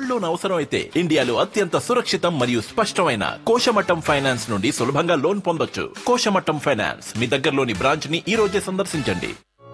Gold loan అవసరం అయితే ఇండియాలో అత్యంత సురక్షితం మరియు స్పష్టమైన కోశమట్టం ఫైనాన్స్ నుండి సులభంగా లోన్ పొందొచ్చు కోశమట్టం ఫైనాన్స్ మీ దగ్గరలోని బ్రాంచ్ ని ఈ రోజే సందర్శించండి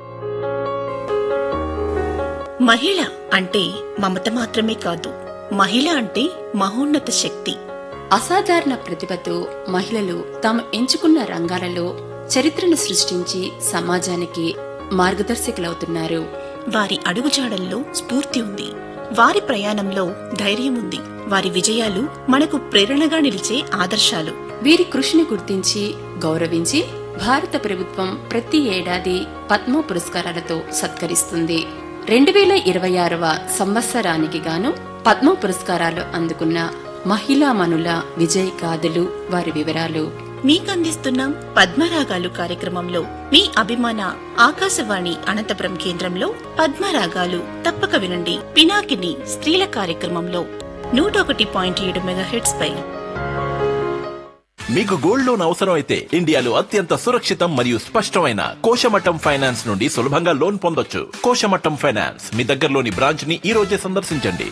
మహిళ అంటే మమత మాత్రమే కాదు మహిళ అంటే మహోన్నత శక్తి అసాధారణ ప్రతిభతో మహిళలు తాము ఎంచుకున్న రంగాలలో చరిత్రను సృష్టించి సమాజానికి మార్గదర్శకులవుతున్నారు వారి అడుగుజాడల్లో స్ఫూర్తి ఉంది వారి ప్రయాణంలో ధైర్యం ఉంది వారి విజయాలు మనకు ప్రేరణగా నిలిచే ఆదర్శాలు వీరి కృషిని గుర్తించి గౌరవించి భారత ప్రభుత్వం ప్రతి ఏడాది పద్మ పురస్కారాలతో సత్కరిస్తుంది రెండు వేల ఇరవై ఆరవ సంవత్సరానికి గాను పద్మ పురస్కారాలు అందుకున్న మహిళామణుల విజయ్ గాథలు వారి వివరాలు మీకందిస్తున్నాం పద్మరాగాలు కార్యక్రమంలో మీ అభిమాన ఆకాశవాణి అనంతపురం కేంద్రంలో పద్మరాగాలు తప్పక వినండి పినాకిని స్త్రీల కార్యక్రమంలో నూట ఒకటి పాయింట్ ఏడు మెగాహెట్స్ పై మీకు గోల్డ్ లోన్ అవసరం అయితే ఇండియాలో అత్యంత సురక్షితం మరియు స్పష్టమైన కోశమట్టం ఫైనాన్స్ నుండి సులభంగా లోన్ పొందొచ్చు కోశమట్టం ఫైనాన్స్ మీ దగ్గరలోని బ్రాంచ్ ని ఈ రోజే సందర్శించండి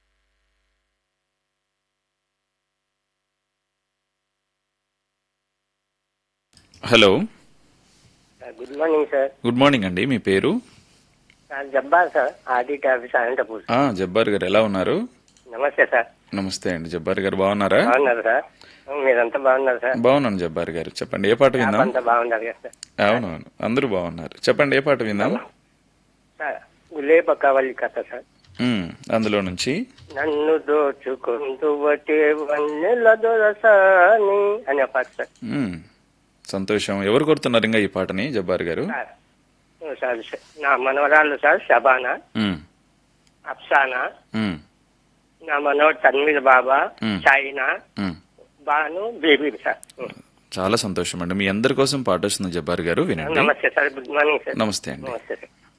hello good morning sir good morning అండి మీ పేరు sir Jabbar sir audit office Anantapur ఆ జబ్బార్ గారు ఎలా ఉన్నారు నమస్తే సార్ నమస్తే అండి జబ్బార్ గారు బాగున్నారా బాగున్నారు సార్ మీరంతా బాగున్నారు సార్ బాగున్నాను జబ్బార్ గారు చెప్పండి ఏ పాట విందాం అంతా బాగున్నారు కదా సార్ అవునవును అందరూ బాగున్నారు చెప్పండి ఏ పాట విందాం సార్ గులేబ కావాలి కథ సార్ ఉమ్, అందులో నుంచి నన్ను దోచుకుంటూ వటే వన్నెల దొరసాని అనే పాట సార్ ఉమ్, సంతోషం ఎవరు కొడుతున్నారు ఇంకా ఈ పాటని జబ్బార్ గారు సార్ ఓ సార్ సార్. నా మనవరాళ్ళు సార్ షబానా ఉమ్, అఫ్సానా ఉమ్, నా మనోడు తన్మీద్ బాబా మ్. షాయినా ఉమ్. బాను బేబీ సార్ చాలా సంతోషం అండి మీ అందరి కోసం పాట వస్తుంది జబ్బార్ గారు వినండి నమస్తే సార్ గుడ్ మార్నింగ్ సార్ నమస్తే అండి నమస్తే సార్